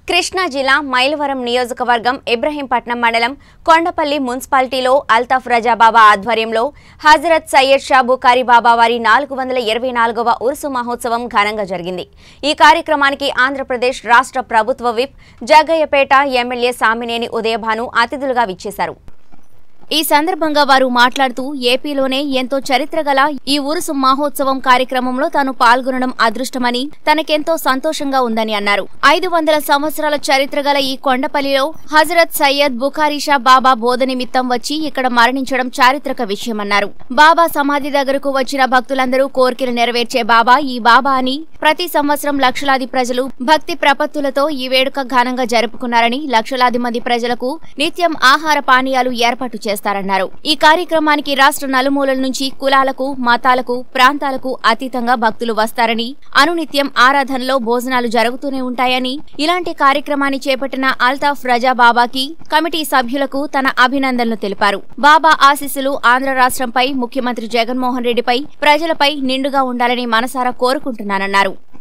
కృష్ణా జిల్లా మైలవరం నియోజకవర్గం ఇబ్రహీంపట్నం మండలం కొండపల్లి మున్సిపాలిటీలో అల్తాఫ్ రజాబాబా ఆధ్వర్యంలో హజరత్ సయ్యద్ షా బుఖారీ బాబా వారి నాలుగు వందల ఇరవై నాలుగవ ఉరుసు మహోత్సవం ఘనంగా జరిగింది ఈ కార్యక్రమానికి ఆంధ్రప్రదేశ్ రాష్ట్ర ప్రభుత్వ విప్ జగ్గయ్యపేట ఎమ్మెల్యే సామినేని ఉదయభాను అతిథులుగా విచ్చేశారు ఈ సందర్భంగా వారు మాట్లాడుతూ ఏపీలోనే ఎంతో చరిత్ర గల ఈ ఉరుసు మహోత్సవం కార్యక్రమంలో తాను పాల్గొనడం అదృష్టమని తనకెంతో సంతోషంగా ఉందని అన్నారు ఐదు వందల సంవత్సరాల చరిత్ర గల ఈ కొండపల్లిలో హజరత్ సయ్యద్ బుఖారీ షా బాబా బోధ నిమిత్తం వచ్చి ఇక్కడ మరణించడం చారిత్రక విషయమన్నారు బాబా సమాధి దగ్గరకు వచ్చిన భక్తులందరూ కోరికలు నెరవేర్చే బాబా ఈ బాబా అని ప్రతి సంవత్సరం లక్షలాది ప్రజలు భక్తి ప్రపత్తులతో ఈ వేడుక ఘనంగా జరుపుకున్నారని లక్షలాది మంది ప్రజలకు నిత్యం ఆహార పానీయాలు ఏర్పాటు చేస్తారన్నారు ఈ కార్యక్రమానికి రాష్ట్ర నలుమూలల నుంచి కులాలకు మతాలకు ప్రాంతాలకు అతీతంగా భక్తులు వస్తారని అనునిత్యం ఆరాధనలో భోజనాలు జరుగుతూనే ఉంటాయని ఇలాంటి కార్యక్రమాన్ని చేపట్టిన అల్తాఫ్ రజా బాబాకి కమిటీ సభ్యులకు తన అభినందనలు తెలిపారు బాబా ఆశీస్సులు ఆంధ్ర రాష్ట్రంపై ముఖ్యమంత్రి జగన్మోహన్ రెడ్డిపై ప్రజలపై నిండుగా ఉండాలని మనసారా కోరుకుంటున్నానన్నారు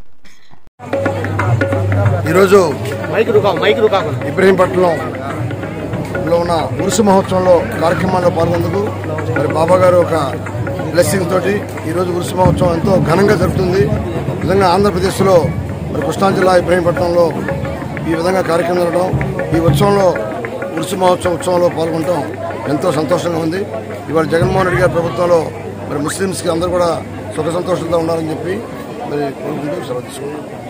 ఈరోజు మైక్ రుకా మైక్ రుకాకు ఇబ్రహీంపట్నంలో ఉన్న ఉరుసు మహోత్సవంలో కార్యక్రమాల్లో పాల్గొందుకు మరి బాబా గారు ఒక బ్లెస్సింగ్ తోటి ఈరోజు ఉరుసు మహోత్సవం ఎంతో ఘనంగా జరుగుతుంది నిజంగా ఆంధ్రప్రదేశ్లో మరి కృష్ణా జిల్లా ఇబ్రహీంపట్నంలో ఈ విధంగా కార్యక్రమం జరగడం ఈ ఉత్సవంలో ఉరుసు మహోత్సవం ఉత్సవంలో పాల్గొనడం ఎంతో సంతోషంగా ఉంది ఇవాళ జగన్మోహన్ రెడ్డి గారి ప్రభుత్వంలో మరి ముస్లిమ్స్కి అందరూ కూడా సుఖ సంతోషంతో ఉండాలని చెప్పి మరి కోరుకుంటూ సెలవు తీసుకున్నాం